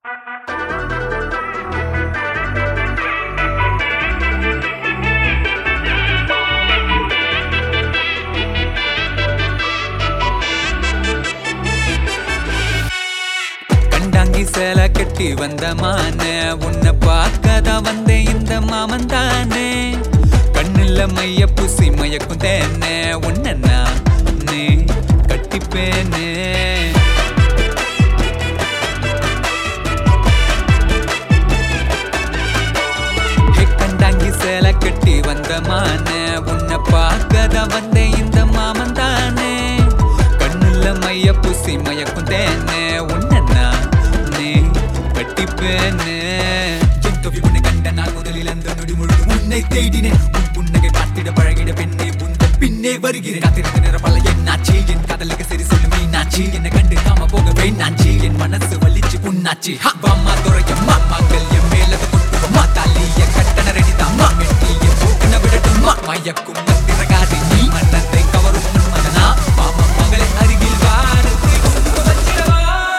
கண்டாங்கி சேலை கட்டி வந்த மான உன்னை பார்க்கதான் வந்தேன் இந்த மாமன் தானே கண்ணுல மைய பூசி மயக்கும் தேனே உன்னை நான் நீ கட்டிப்பேனே ஹே, கண்டாங்கி சேலை கட்டி வந்த மான உன்னை பார்க்கதான் வந்தேன் இந்த மாமன் தானே கண்ணுல மைய பூசி மயக்கும் தேனே உன்னை நான் நீ கட்டிப்பேனே என் தொவி உன்னை கண்ட நாள் முதலில் அந்த நொடி முழுதும் உன்னை தேடினேன் உன் புன்னகை பார்த்திட பழகிட பெண்ணே உந்த பின்னே வருகிறேன் காத்திருந்த நிற பல என்னாச்சு என் காதலுக்கு சரி சொல்லு மீனாச்சு என்னை கண்டு காம போக வேணாச்சு என் மனசு வலிச்சு புண்ணாச்சு ஹா, வாம்மா துறையம்மா மகள் என் மேலது கொண்டு மாத்தாலிய கட்டண ரெடி தாம்மா மெட்டிய போக்குன விடட்டும்மா மயக்கும் மந்திரகாரி நீ மன்னத்தை கவரும் உன் மகனா மாமா மகளை அருகில் வாரத்தை கொண்டு வச்சிடவா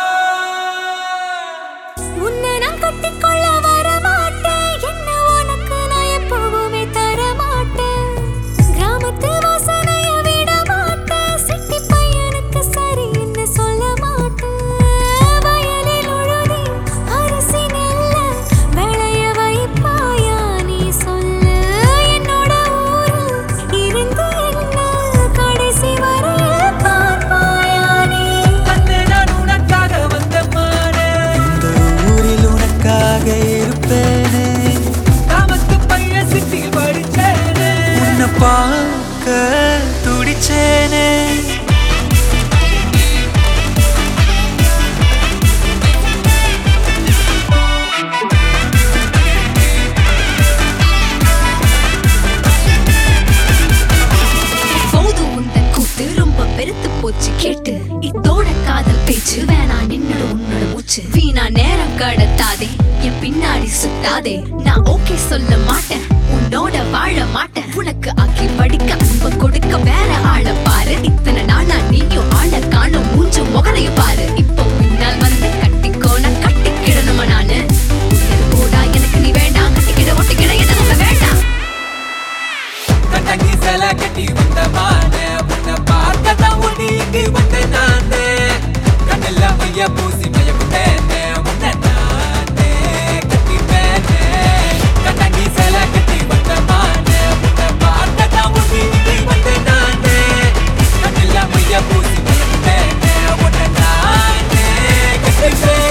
உன்னை நான் கட்டிக்கொள்ள வரமாட்டேன். என்ன உனக்கு நான் எப்பவுமே தரமாட்டேன். கிராமத்து வாசனைய விட மாட்டேன். சிட்டி பையனுக்கு சரி என்ன சொல்ல மாட்டேன். வயலில் உழுதி அரிசி நெல்ல விளைய வைப்பாயா நீ சொல்லு. என்னோட ஊரில் இருந்து என்ன கடைசி வரையில் பார்ப்பாயா நீ அண்ணே, நான் உனக்காக வந்த மானே. இந்த ஊரில் உனக்காக இருப்பேனே கிராமத்து பையன் சிட்டியில் படிச்சேனே உன்னை பார்க்க துடிச்சேனே போதும் உந்தன் கூத்து ரொம்ப பெருத்து போச்சு கேட்டு இத்தோட காதல் பேச்சு வேணா நின்னோட உன்னோட மூச்சு வீணா நேரம் கடத்தாதே என் பின்னாடி சுத்தாதே நான் ஓகே சொல்ல மாட்டேன் உன்னோட வாழ மாட்டேன் உனக்கு ஆக்கி படிக்க அன்ப கொடுக்க வேற ஆள பாரு இத்தனை நாளா நீயும் ஆள காணும் மூஞ்சு முகரைய பாரு இப்போ பின்னால் வந்து கட்டிக்கோ நான் கட்டிக்கிடணுமா நானு உயிர் போடா எனக்கு நீ வேண்டாம் கட்டிக்கிட ஒட்டிக்கிட எனக்கு வேண்டாம் கண்டங்கி சிலை கட்டி வந்த மானே உன்னை பார்க்க தான் ஒடி இங்கு வந்த நானே கண்ணில் மைய பூசி மயக்குத்தேனே உன்னை நானே கட்டிப்பேனே கண்டங்கி சிலை கட்டி வந்த மானே உன்னை பார்க்க தான் ஒடி இங்கு வந்த நானே கண்ணில் மைய பூசி மயக்குத்தேனே உன்னை நானே கட்டிப்பேனே